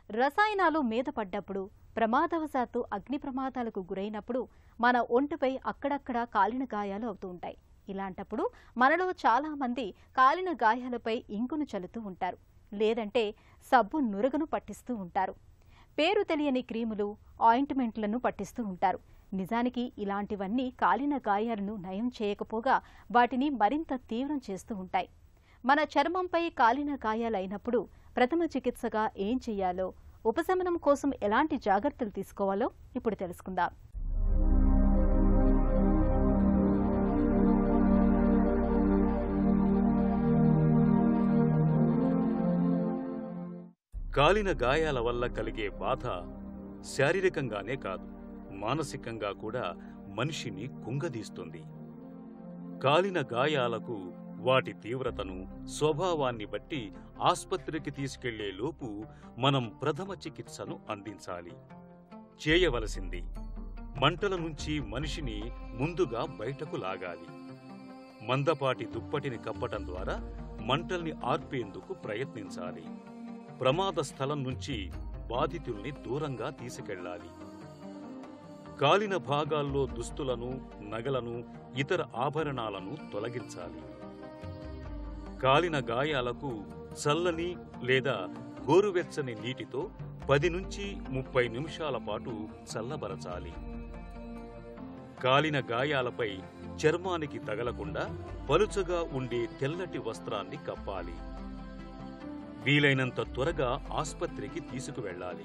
రసాయనాలు మీద పడ్డప్పుడు ప్రమాదవశాత్తు అగ్ని ప్రమాదాలకు గురైనప్పుడు మన ఒంటిపై అక్కడక్కడ కాలిన గాయాలు అవుతూ ఉంటాయి ఇలాంటప్పుడు మనలో చాలా మంది కాలిన గాయాలపై ఇంకును చల్లుతూ ఉంటారు లేదంటే సబ్బు నురగను పట్టిస్తూ ఉంటారు పేరు తెలియని క్రీములు ఆయింట్మెంట్లను పట్టిస్తూ ఉంటారు నిజానికి ఇలాంటివన్నీ కాలిన గాయాలను నయం చేయకపోగా వాటిని మరింత తీవ్రం చేస్తూ ఉంటాయి మన చర్మంపై కాలిన గాయాలైనప్పుడు ప్రథమ చికిత్సగా ఏం చేయాలో ఉపశమనం కోసం ఎలాంటి జాగ్రత్తలు తీసుకోవాలో ఇప్పుడు తెలుసుకుందాం కాలిన గాయాల వల్ల కలిగే బాధ శారీరకంగానే కాదు మానసికంగా కూడా మనిషిని కుంగదీస్తుంది కాలిన గాయాలకు వాటి తీవ్రతను స్వభావాన్ని బట్టి ఆస్పత్రికి తీసుకెళ్లే లోపు మనం ప్రథమ చికిత్సను అందించాలి చేయవలసింది మంటల నుంచి మనిషిని ముందుగా బయటకు లాగాలి మందపాటి దుప్పటిని కప్పటం ద్వారా మంటల్ని ఆర్పేందుకు ప్రయత్నించాలి ప్రమాద స్థలం నుంచి బాధితుల్ని దూరంగా తీసుకెళ్లాలి కాలిన భాగాల్లో దుస్తులను నగలను ఇతర ఆభరణాలను తొలగించాలి కాలిన గాయాలకు చల్లని లేదా గోరువెచ్చని నీటితో పది నుంచి ముప్పై నిమిషాల పాటు చల్లబరచాలి కాలిన గాయాలపై చర్మానికి తగలకుండా పలుచగా ఉండే తెల్లటి వస్త్రాన్ని కప్పాలి వీలైనంత త్వరగా ఆస్పత్రికి తీసుకువెళ్ళాలి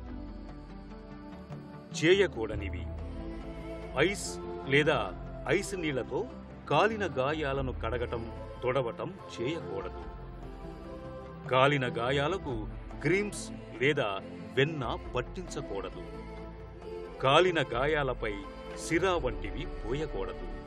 చేయకూడనివి ఐస్ లేదా ఐస్ నీళ్లతో కాలిన గాయాలను కడగటం తొడవటం చేయకూడదు కాలిన గాయాలకు క్రీమ్స్ లేదా వెన్న పట్టించకూడదు కాలిన గాయాలపై సిరా వంటివి పోయకూడదు